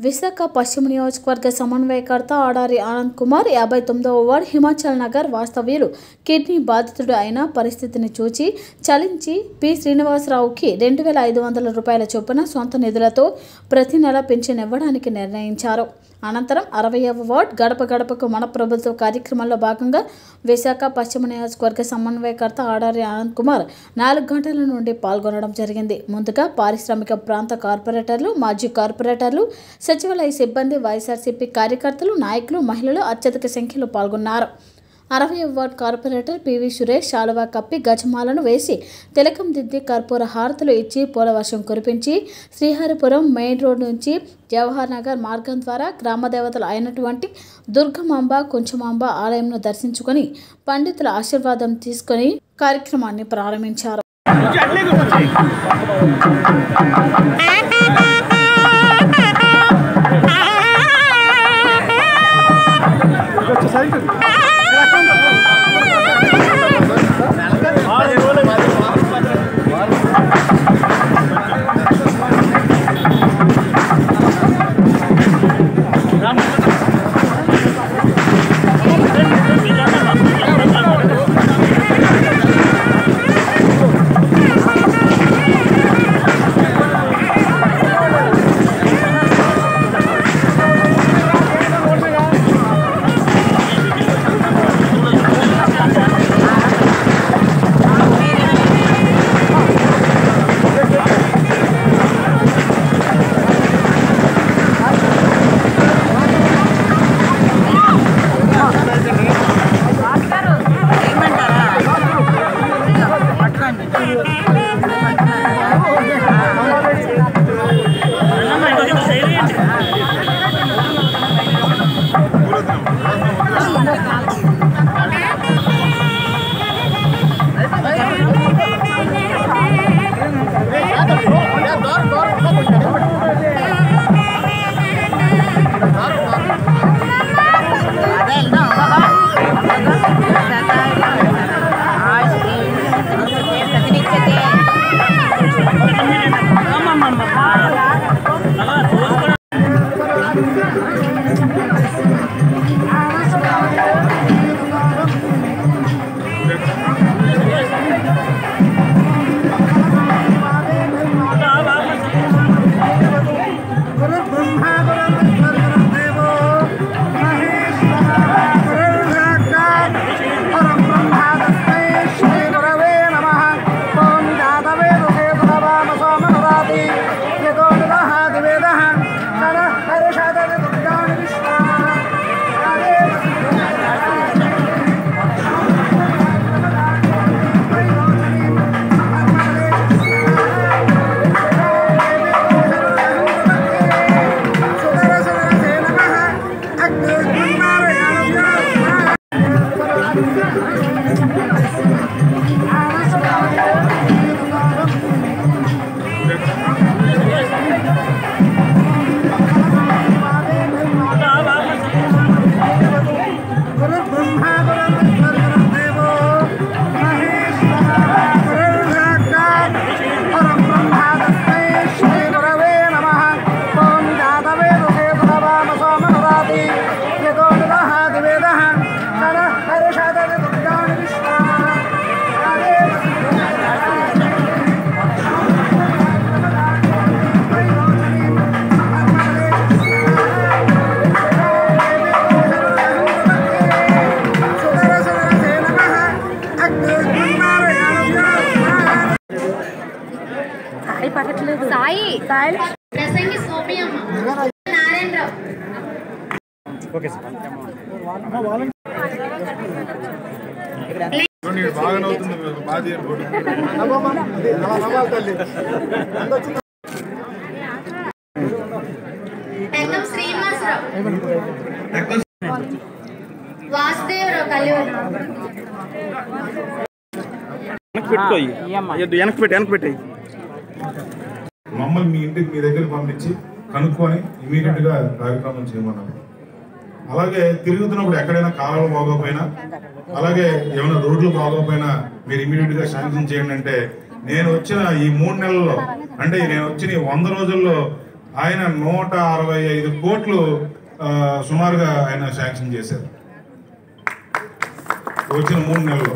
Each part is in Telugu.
విశాఖ పశ్చిమ నియోజకవర్గ సమన్వయకర్త ఆడారి ఆనంద్ కుమార్ యాభై తొమ్మిదవ వార్డ్ హిమాచల్ నగర్ వాస్తవ్యులు కిడ్నీ బాధితుడు అయిన పరిస్థితిని చూచి చలించి పి శ్రీనివాసరావుకి రెండు వేల ఐదు వందల రూపాయల చొప్పున సొంత నిధులతో ప్రతి నెల పింఛన్ ఇవ్వడానికి నిర్ణయించారు అనంతరం అరవైవ వార్డ్ గడప గడపకు మన ప్రభుత్వ కార్యక్రమంలో భాగంగా విశాఖ పశ్చిమ నియోజకవర్గ సమన్వయకర్త ఆడారి ఆనంద్ కుమార్ నాలుగు గంటల నుండి పాల్గొనడం జరిగింది ముందుగా పారిశ్రామిక ప్రాంత కార్పొరేటర్లు మాజీ కార్పొరేటర్లు సచివాలయ సిబ్బంది వైఎస్ఆర్సీపీ కార్యకర్తలు నాయకులు మహిళలు అత్యధిక సంఖ్యలో పాల్గొన్నారు అరవై వార్డ్ కార్పొరేటర్ పివి సురేష్ శాలువా కప్పి గజమాలను వేసి తిలకం దిద్ది కర్పూర హారతులు ఇచ్చి పూలవర్షం కురిపించి శ్రీహరిపురం మెయిన్ రోడ్ నుంచి జవహర్ నగర్ మార్గం ద్వారా గ్రామ దేవతలు అయినటువంటి దుర్గమాంబ కుంచమాంబ ఆలయంను దర్శించుకొని పండితుల ఆశీర్వాదం తీసుకొని కార్యక్రమాన్ని ప్రారంభించారు गुरुर्ब्रह्मा गुरुर्देवो महेश्वरः गुरुर्साक्षात् परब्रह्मा तस्मै श्रीगुरवे नमः ॐ जातवेदसे सुरवामसोमनुराति यतो निदः दिवेदः नरः हर्षदति दुर्गाणि विश्वाः సుదర సుదరసే నమః అగ్నిర్నారాయణ गुरुर्ब्रह्मा गुरुर्देवो महेश्वरः गुरुर्साक्षात् परब्रह्मा तस्मै श्रीगुरवे नमः ॐ जातवेदसे सुरवामसोमनुराति यतो निदः दिवेदः नरः हर्षदति दुर्गाणि विश्वाः సుదర సుదరసే నమః అగ్నిర్నారాయణ సాయి సాయి ప్రసంగి సోపియమ్మ నారాయణరావు నీకు బాగానే అవుతుంది మీకు బాధ ఏం పోటీ. పెద్దం శ్రీనివాసరావు వాసుదేవరావు కలివరం వెనక్కి పెట్టుకోయి వెనక్కి పెట్టి వెనక్కి పెట్టాయి మమ్మల్ని మీ ఇంటికి మీ దగ్గర పంపించి కనుక్కొని ఇమీడియట్ గా కార్యక్రమం చేయమన్నారు అలాగే తిరుగుతున్నప్పుడు ఎక్కడైనా కాలువలు బాగోపోయినా అలాగే ఏమైనా రోడ్లు బాగోపోయినా మీరు ఇమీడియట్ గా శాంక్షన్ చేయండి అంటే నేను వచ్చిన ఈ మూడు నెలల్లో అంటే నేను వచ్చిన ఈ వంద రోజుల్లో ఆయన నూట అరవై ఐదు కోట్లు ఆ, సుమారుగా ఆయన శాంక్షన్ చేశారు వచ్చిన మూడు నెలల్లో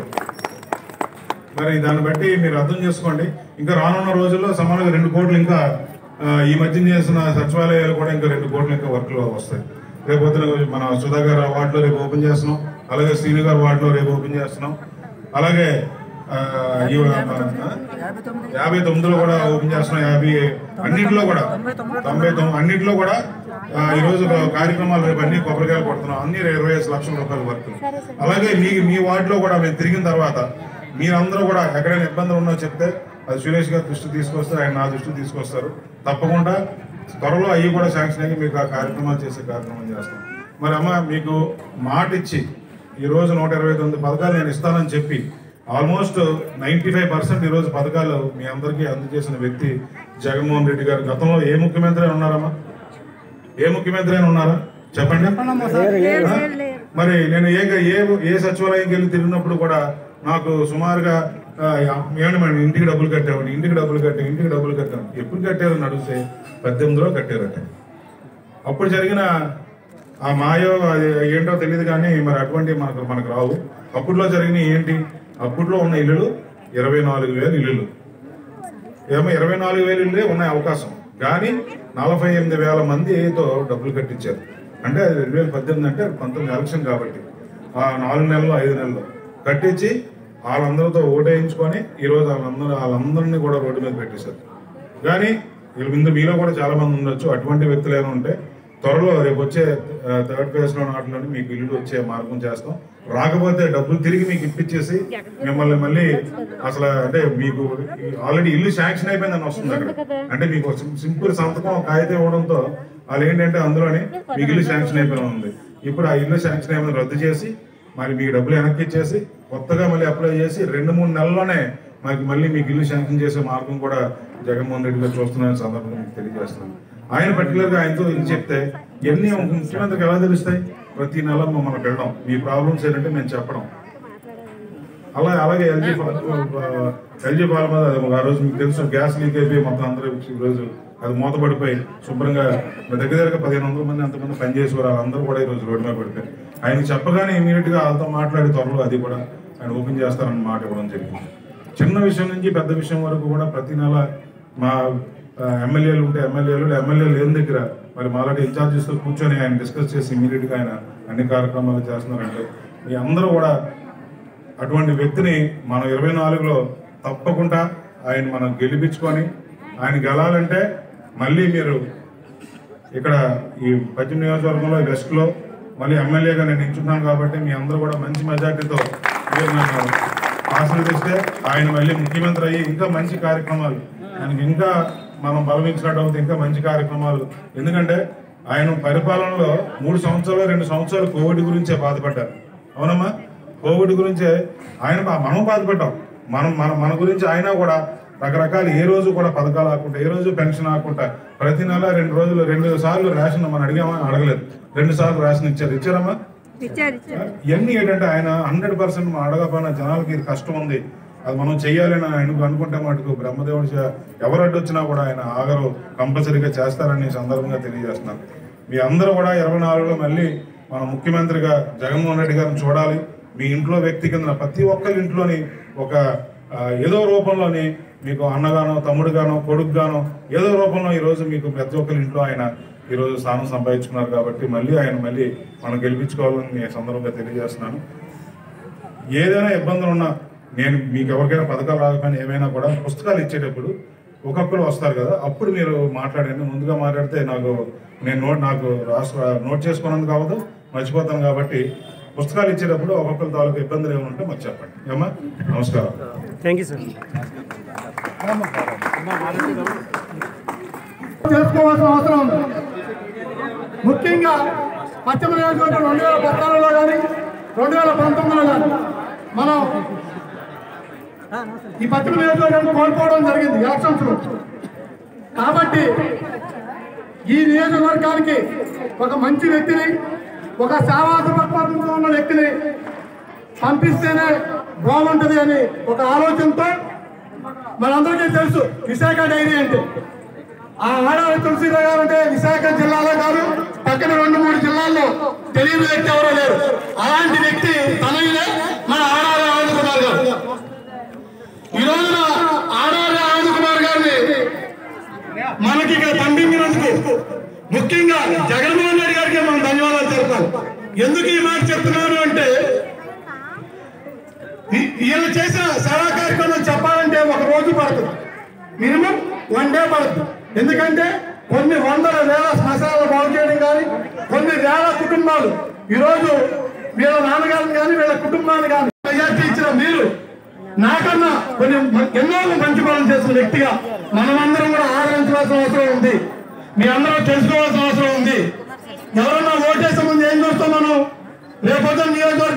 మరి దాన్ని బట్టి మీరు అర్థం చేసుకోండి ఇంకా రానున్న రోజుల్లో సమానంగా రెండు కోట్లు ఇంకా ఆ, ఈ మధ్య చేసిన సచివాలయాలు కూడా ఇంకా రెండు కోట్లు ఇంకా వర్క్లో వస్తాయి రేపు పొద్దున మన సుధాకర్ వార్డులో రేపు ఓపెన్ చేస్తున్నాం అలాగే శ్రీను గారు వార్డులో రేపు ఓపెన్ చేస్తున్నాం అలాగే ఆ, ఈ ఆ, యాభై తొమ్మిదిలో కూడా ఓపెన్ చేస్తున్నాం యాభై అన్నింటిలో కూడా తొంభై తొమ్మిది అన్నింటిలో కూడా ఆ, ఈ రోజు కార్యక్రమాలు రేపు అన్ని కొబ్బరికాయలు కొడుతున్నాం అన్ని ఇరవై ఐదు లక్షల రూపాయల వర్క్ అలాగే మీ మీ వార్డులో కూడా మేము తిరిగిన తర్వాత మీరందరూ కూడా ఎక్కడైనా ఇబ్బందులు ఉన్నా చెప్తే అది సురేష్ గారి దృష్టి తీసుకొస్తే ఆయన నా దృష్టి తీసుకొస్తారు తప్పకుండా త్వరలో అవి కూడా శాంక్షన్ అయ్యి మీకు ఆ కార్యక్రమాలు చేసే కార్యక్రమం చేస్తాం మరి అమ్మ మీకు మాట ఇచ్చి ఈ రోజు నూట ఇరవై తొమ్మిది పథకాలు నేను ఇస్తానని చెప్పి ఆల్మోస్ట్ నైన్టీ ఫైవ్ పర్సెంట్ ఈరోజు పథకాలు మీ అందరికీ అందజేసిన వ్యక్తి జగన్మోహన్ రెడ్డి గారు గతంలో ఏ ముఖ్యమంత్రి అయినా ఉన్నారమ్మా ఏ ముఖ్యమంత్రి అయినా ఉన్నారా చెప్పండి ఆ? మరి నేను ఏ ఏ ఏ సచివాలయంకి వెళ్ళి తిరిగినప్పుడు కూడా నాకు సుమారుగా ఆ, ఏమండి మేడం ఇంటికి డబ్బులు కట్టామని ఇంటికి డబ్బులు కట్టాం ఇంటికి డబ్బులు కట్టాం ఎప్పుడు కట్టారని అడిగితే పద్దెనిమిదిలో కట్టారట అప్పుడు జరిగిన ఆ మాయో అది ఏంటో తెలియదు కానీ మరి అటువంటి మనకు మనకు రావు అప్పట్లో జరిగిన ఏంటి అప్పట్లో ఉన్న ఇల్లులు ఇరవై నాలుగు వేలు ఇల్లులు ఏమో ఇరవై నాలుగు వేలు ఇల్లే ఉన్నాయి అవకాశం కానీ నలభై ఎనిమిది వేల మందితో డబ్బులు కట్టించారు అంటే అది రెండు వేల పద్దెనిమిది అంటే పంతొమ్మిది ఎలక్షన్ కాబట్టి ఆ నాలుగు నెలలు ఐదు నెలలు కట్టించి వాళ్ళందరితో ఓటేయించుకొని ఈరోజు వాళ్ళందరూ వాళ్ళందరినీ కూడా రోడ్డు మీద పెట్టేశారు కానీ వీళ్ళ ముందు మీలో కూడా చాలా మంది ఉండొచ్చు అటువంటి వ్యక్తులు ఏమైనా ఉంటే త్వరలో రేపు వచ్చే థర్డ్ ఫేజ్ లో నాటిలోని మీకు ఇల్లు వచ్చే మార్గం చేస్తాం రాకపోతే డబ్బులు తిరిగి మీకు ఇప్పించేసి మిమ్మల్ని మళ్ళీ అసలు అంటే మీకు ఆల్రెడీ ఇల్లు శాంక్షన్ అయిపోయిందని వస్తుంది అక్కడ అంటే మీకు సింపుల్ సంతకం కాగితం ఇవ్వడంతో వాళ్ళు ఏంటంటే అందులోనే మీకు ఇల్లు శాంక్షన్ అయిపోయిన ఉంది ఇప్పుడు ఆ ఇల్లు శాంక్షన్ అయిపోయిన రద్దు చేసి మరి మీ డబ్బులు వెనక్కి ఇచ్చేసి కొత్తగా మళ్ళీ అప్లై చేసి రెండు మూడు నెలల్లోనే మనకి మళ్ళీ మీకు ఇల్లు శాంక్షన్ చేసే మార్గం కూడా జగన్మోహన్ రెడ్డి గారు చూస్తున్న సందర్భంగా మీకు తెలియజేస్తున్నాను ఆయన పర్టికులర్ గా ఆయనతో ఇది చెప్తే ఎన్ని ఒక ముఖ్యమంత్రికి ఎలా తెలుస్తాయి ప్రతి నెల మనం వెళ్ళడం మీ ప్రాబ్లమ్స్ ఏంటంటే మేము చెప్పడం అలా అలాగే ఎల్జీ ఎల్జీ పాల మీద అది ఆ రోజు మీకు తెలుసు గ్యాస్ లీక్ అయిపోయి మొత్తం అందరూ ఈ రోజు అది మూతపడిపోయి శుభ్రంగా దగ్గర దగ్గర పదిహేను వందల మంది అంతమంది పనిచేసేవారు వాళ్ళందరూ కూడా ఈ రోజు రోడ్డు మీద పడిపోయారు ఆయన చెప్పగానే ఇమీడియట్ గా వాళ్ళతో మాట్లాడి త్వరలో అది కూడా ఆయన ఓపెన్ చేస్తారని మాట ఇవ్వడం జరిగింది చిన్న విషయం నుంచి పెద్ద విషయం వరకు కూడా ప్రతి నెల మా ఆ, ఎమ్మెల్యేలు ఉంటే ఎమ్మెల్యేలు ఎమ్మెల్యేలు ఏం దగ్గర మరి మాలాంటి ఇన్ఛార్జెస్ తో కూర్చొని ఆయన డిస్కస్ చేసి ఇమీడియట్ గా ఆయన అన్ని కార్యక్రమాలు చేస్తున్నారంటే మీ అందరూ కూడా అటువంటి వ్యక్తిని మనం ఇరవై నాలుగులో తప్పకుండా ఆయన మనం గెలిపించుకొని ఆయన గెలాలంటే మళ్ళీ మీరు ఇక్కడ ఈ పశ్చిమ నియోజకవర్గంలో వెస్ట్ లో మళ్ళీ ఎమ్మెల్యేగా నేను ఎంచుకున్నాను కాబట్టి మీ అందరూ కూడా మంచి మెజార్టీతో మీరు నన్ను ఆశీర్వదిస్తే ఆయన మళ్ళీ ముఖ్యమంత్రి అయ్యి ఇంకా మంచి కార్యక్రమాలు ఆయనకి ఇంకా మనం బలమించినట్టు అవుతుంది ఇంకా మంచి కార్యక్రమాలు ఎందుకంటే ఆయన పరిపాలనలో మూడు సంవత్సరాలు రెండు సంవత్సరాలు కోవిడ్ గురించే బాధపడ్డారు అవునమ్మా కోవిడ్ గురించే ఆయన బా- మనం బాధపడ్డాం మనం మన మన గురించి ఆయన కూడా రకరకాల ఏ రోజు కూడా పథకాలు ఆకుండా ఏ రోజు పెన్షన్ ఆకుండా ప్రతి నెల రెండు రోజులు రెండు సార్లు రేషన్ మనం అడిగామా అడగలేదు రెండు సార్లు రేషన్ ఇచ్చారు ఇచ్చారమ్మా ఇవన్నీ ఏంటంటే ఆయన హండ్రెడ్ పర్సెంట్ మనం అడగపోయిన జనాలకి ఇది కష్టం ఉంది అది మనం చెయ్యాలని ఆయనకు అనుకుంటే మటుకు బ్రహ్మదేవుడి చే- ఎవరు అడ్డొచ్చినా కూడా ఆయన ఆగరు కంపల్సరీగా చేస్తారని ఈ సందర్భంగా తెలియజేస్తున్నాను మీ అందరూ కూడా ఇరవై నాలుగులో మళ్ళీ మన ముఖ్యమంత్రిగా జగన్మోహన్ రెడ్డి గారిని చూడాలి మీ ఇంట్లో వ్యక్తి కింద ప్రతి ఒక్కరి ఇంట్లోని ఒక ఆ, ఏదో రూపంలోని మీకు అన్నగానో తమ్ముడుగానో కొడుకుగానో ఏదో రూపంలో ఈ రోజు మీకు ప్రతి ఒక్కరి ఇంట్లో ఆయన ఈ రోజు స్థానం సంపాదించుకున్నారు కాబట్టి మళ్ళీ ఆయన మళ్ళీ మనం గెలిపించుకోవాలని నేను ఈ సందర్భంగా తెలియజేస్తున్నాను ఏదైనా ఇబ్బందులు ఉన్నా నేను మీకు ఎవరికైనా పథకాలు రాకపోయినా ఏమైనా కూడా పుస్తకాలు ఇచ్చేటప్పుడు ఒక్కొక్కరు వస్తారు కదా అప్పుడు మీరు మాట్లాడండి ముందుగా మాట్లాడితే నాకు నేను నోట్ నాకు రాసు నోట్ చేసుకున్నందుకు కావద్దు మర్చిపోతాను కాబట్టి పుస్తకాలు ఇచ్చేటప్పుడు ఒక్కొక్కరి తాలూకు ఇబ్బందులు ఏమైనా ఉంటే మాకు చెప్పండి ఏమా నమస్కారం థ్యాంక్ యూ సార్ చేసుకోవాల్సిన అవసరం ఉంది ముఖ్యంగా పశ్చిమ నియోజకవర్గం రెండు వేల పద్నాలుగులో కానీ రెండు వేల పంతొమ్మిదిలో కానీ మనం ఈ పశ్చిమ నియోజకవర్గాన్ని కోల్పోవడం జరిగింది ఎలక్షన్స్ లో కాబట్టి ఈ నియోజకవర్గానికి ఒక మంచి వ్యక్తిని ఒక సేవా దృక్పథంతో ఉన్న వ్యక్తిని పంపిస్తేనే బాగుంటుంది అని ఒక ఆలోచనతో మనందరికీ తెలుసు విశాఖ డైరీ అంటే ఆ ఆడారి తులసిరావు గారు అంటే విశాఖ జిల్లాలో కాదు పక్కన రెండు మూడు జిల్లాల్లో తెలియని వ్యక్తి ఎవరో లేరు అలాంటి వ్యక్తి తనయులే మన ఆడారి ఆనంద్ కుమార్ గారు ఈ రోజున ఆడారి ఆనంద్ కుమార్ గారిని మనకి ఇక్కడ పంపించినందుకు ముఖ్యంగా జగన్మోహన్ రెడ్డి గారికి మనం ధన్యవాదాలు చెప్తాం ఎందుకు ఈ మాట చెప్తున్నాను అంటే ఈ- ఈయన చేసిన సేవా కార్యక్రమం చెప్పాలంటే ఒక రోజు పడుతుంది మినిమం వన్ డే పడుతుంది ఎందుకంటే కొన్ని వందల వేల శ్మశానాలు బాగు చేయడం కానీ కొన్ని వేల కుటుంబాలు ఈరోజు వీళ్ళ నాన్నగారిని కానీ వీళ్ళ కుటుంబాన్ని కానీ మెజార్టీ ఇచ్చిన మీరు నాకన్నా కొన్ని మ- ఎన్నో మంచి పనులు చేసిన వ్యక్తిగా మనమందరం కూడా ఆదరించవలసిన అవసరం ఉంది మీ అందరూ తెలుసుకోవాల్సిన అవసరం ఉంది ఎవరన్నా ఓటేసే ముందు ఏం చూస్తాం మనం రేపొద్దున నియోజకవర్గం